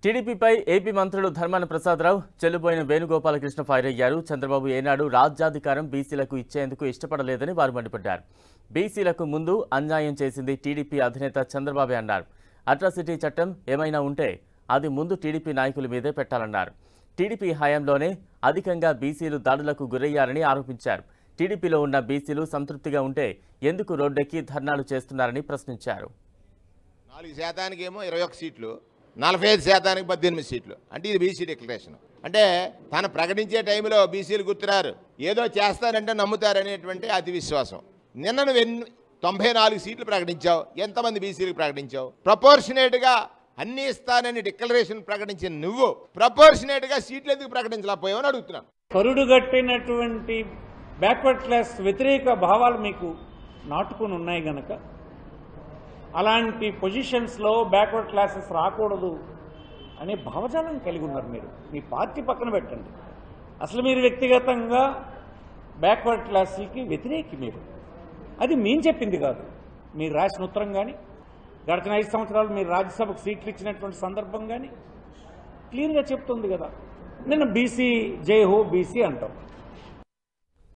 టీడీపీపై AP మంత్రులు Dharmana Prasada Rao Chelluboina Venugopalakrishna fire అయ్యారు చంద్రబాబు ఏనాడు రాజ్యాధికారం బీసీలకు ఇచ్చేందుకు ఇష్టపడలేదని వారు మండిపడ్డారు బీసీలకు ముందు అన్యాయం చేసింది టీడీపీ అధినేత చంద్రబాబే అన్నారు అట్రాసిటీ చట్టం ఏమైనా ఉంటే అది ముందు టీడీపీ నాయకుల మీదే పెట్టాలన్నారు టీడీపీ హయాంలోనే అధికంగా బీసీలు దాడులకు గురయ్యారని ఆరోపించారు టీడీపీలో ఉన్న బీసీలు సంతృప్తిగా ఉంటే ఎందుకు రోడ్డెక్కి ధర్నాలు చేస్తున్నారని ప్రశ్నించారు నాలుగు శాతానికి ఏమో ఇరవై ఒక్క సీట్లు నలభై ఐదు శాతానికి పద్దెనిమిది సీట్లు అంటే ఇది బీసీ డిక్లరేషన్ అంటే తను ప్రకటించే టైంలో బీసీలు గుర్తురారు ఏదో చేస్తారంటే నమ్ముతారనేటువంటి అతి విశ్వాసం నిన్న నువ్వు ఎన్ని తొంభై నాలుగు సీట్లు ప్రకటించావు ఎంతమంది బీసీలకు ప్రకటించావు ప్రపోర్షనేట్గా అన్ని ఇస్తానని డిక్లరేషన్ ప్రకటించిన నువ్వు ప్రపోర్షనేట్గా సీట్లు ఎందుకు ప్రకటించలేకపోయావని అడుగుతున్నాను కరుడుగట్టినటువంటి బ్యాక్వర్డ్ క్లాస్ వ్యతిరేక భావాలు మీకు నాటుకుని ఉన్నాయి గనక అలాంటి పొజిషన్స్లో బ్యాక్వర్డ్ క్లాసెస్ రాకూడదు అనే భావజాలం కలిగి ఉన్నారు మీరు మీ పార్టీ పక్కన పెట్టండి అసలు మీరు వ్యక్తిగతంగా బ్యాక్వర్డ్ క్లాసులకి వ్యతిరేకి మీరు అది మేము చెప్పింది కాదు మీరు రాసిన ఉత్తరం కానీ గడిచిన ఐదు సంవత్సరాలు మీరు రాజ్యసభకు సీట్లు ఇచ్చినటువంటి సందర్భం కానీ క్లియర్గా చెప్తుంది కదా నిన్న బీసీ జై హో బీసీ అంటాం